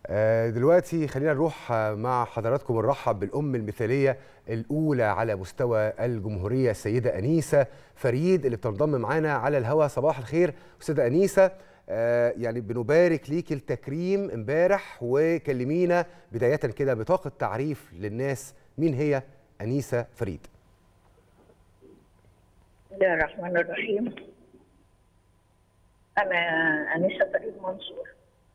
آه، دلوقتي خلينا نروح آه، مع حضراتكم نرحب بالأم المثالية الأولى على مستوى الجمهورية السيدة أنيسة فريد اللي بتنضم معانا على الهوا صباح الخير أستاذة أنيسة آه، يعني بنبارك ليكي التكريم امبارح وكلمينا بداية كده بطاقة تعريف للناس مين هي أنيسة فريد بسم الله الرحمن الرحيم أنا أنسة فريد منصور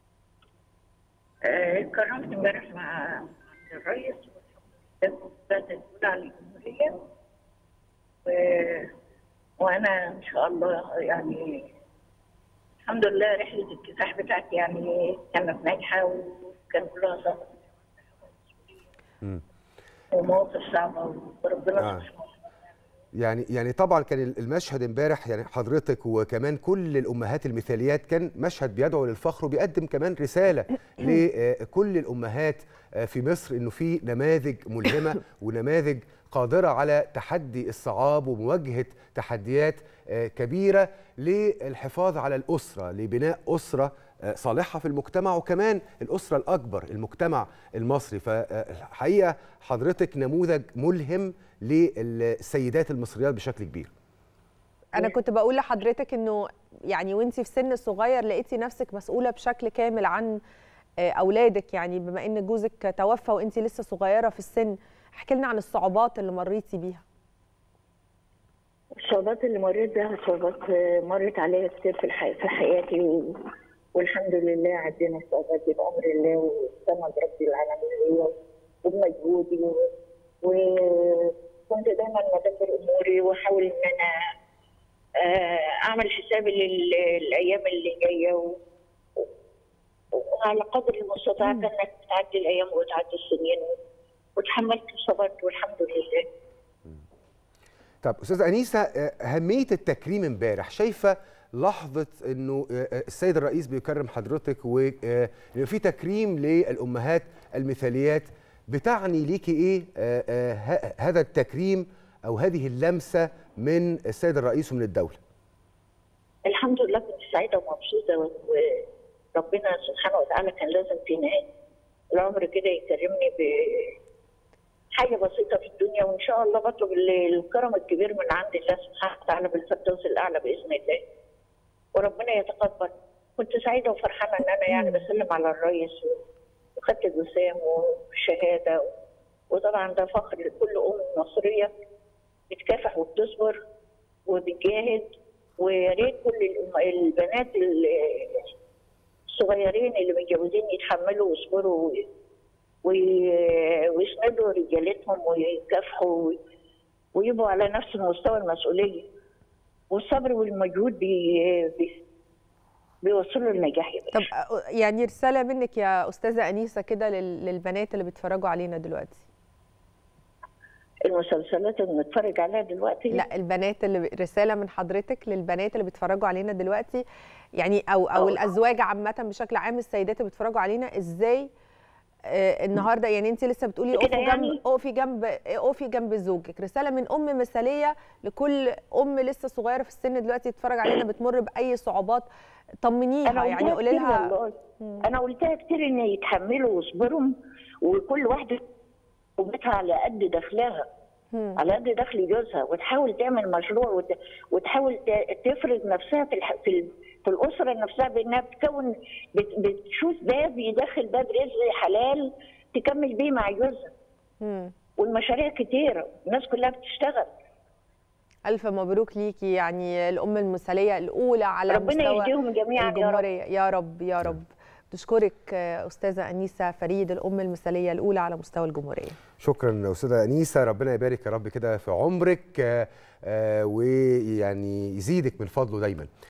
آه، اتكرمت امبارح مع الرئيس والحكومة الأولى على الجمهورية و... وأنا إن شاء الله يعني الحمد لله رحلة الكفاح بتاعتي يعني كانت ناجحة وكان كلها صبر مم. ومواقف صعبة وربنا آه. سبحانه يعني يعني طبعا كان المشهد امبارح يعني حضرتك وكمان كل الامهات المثاليات كان مشهد بيدعو للفخر وبيقدم كمان رساله لكل الامهات في مصر انه في نماذج ملهمه ونماذج قادره على تحدي الصعاب ومواجهه تحديات كبيره للحفاظ على الاسره لبناء اسره صالحه في المجتمع وكمان الاسره الاكبر المجتمع المصري فالحقيقه حضرتك نموذج ملهم للسيدات المصريات بشكل كبير انا كنت بقول لحضرتك انه يعني وانت في سن صغير لقيتي نفسك مسؤوله بشكل كامل عن آه، اولادك يعني بما ان جوزك توفى وانت لسه صغيره في السن احكي لنا عن الصعوبات اللي مريتي بيها الصعوبات اللي مريت بيها صعوبات مرت عليا كتير في الحي... في حياتي و... والحمد لله عدينا الصعوبات دي بأمر الله واستمد ربي العالمين وبمجهودي و... وكنت دايما بدبر اموري واحاول ان انا آه، اعمل حسابي للايام اللي جايه و... وعلى قدر المستطاع كانت تعدي الايام وتعدي السنين وتحملت وصبرت والحمد لله طب استاذه انيسه آه، اهميه التكريم امبارح شايفه لحظه انه آه، آه، السيد الرئيس بيكرم حضرتك وفي تكريم للامهات المثاليات بتعني ليكي ايه آه، آه، ه- هذا التكريم او هذه اللمسه من السيد الرئيس ومن الدوله الحمد لله كنت سعيده ومبسوطه وربنا سبحانه وتعالى كان لازم في نهايه العمر كده يكرمني بحاجه بسيطه في الدنيا وان شاء الله بطلب ال- الكرم الكبير من عند الله سبحانه وتعالى بالفردوس الاعلى باذن الله وربنا يتقبل كنت سعيده وفرحانه ان انا يعني بسلم على الرئيس وخدت الوسام والشهاده وطبعا ده فخر لكل ام مصريه بتكافح وبتصبر وبتجاهد ويا ريت كل الأم- البنات ال- الصغيرين اللي متجوزين يتحملوا ويصبروا وي- وي- ويسندوا رجالتهم ويكافحوا ويبقوا على نفس مستوى المسؤوليه والصبر والمجهود بي بي بيوصلوا للنجاح يا طب باشا. آه، يعني رساله منك يا استاذه انيسه كده لل- للبنات اللي بيتفرجوا علينا دلوقتي المسلسلات اللي بنتفرج عليها دلوقتي لا البنات اللي ب- رساله من حضرتك للبنات اللي بيتفرجوا علينا دلوقتي يعني او او أه. الازواج عامه بشكل عام السيدات اللي بيتفرجوا علينا ازاي آه النهارده يعني انت لسه بتقولي كده اقفي يعني؟ جنب اقفي جنب اقفي جنب زوجك رساله من ام مثاليه لكل ام لسه صغيره في السن دلوقتي تتفرج علينا بتمر باي صعوبات طمنيها يعني قلتها قولي كتير لها والله. انا قلتها كتير ان يتحملوا ويصبروا وكل واحده وبيتها على قد دخلها مم. على قد دخل جوزها وتحاول تعمل مشروع وت... وتحاول ت- تفرض نفسها في الح... في, ال... في الاسره نفسها بانها بتكون بت... بتشوف باب يدخل باب رزق حلال تكمل بيه مع جوزها مم. والمشاريع كتيره الناس كلها بتشتغل الف مبروك ليكي يعني الام المثاليه الاولى على ربنا مستوى يهديهم جميعا يا رب الجمهوريه يا رب يا رب بشكرك آه، استاذه انيسه فريد الام المثاليه الاولى على مستوى الجمهوريه شكرا استاذه انيسه ربنا يبارك يا رب كده في عمرك آه، آه، ويعني يزيدك من فضله دايما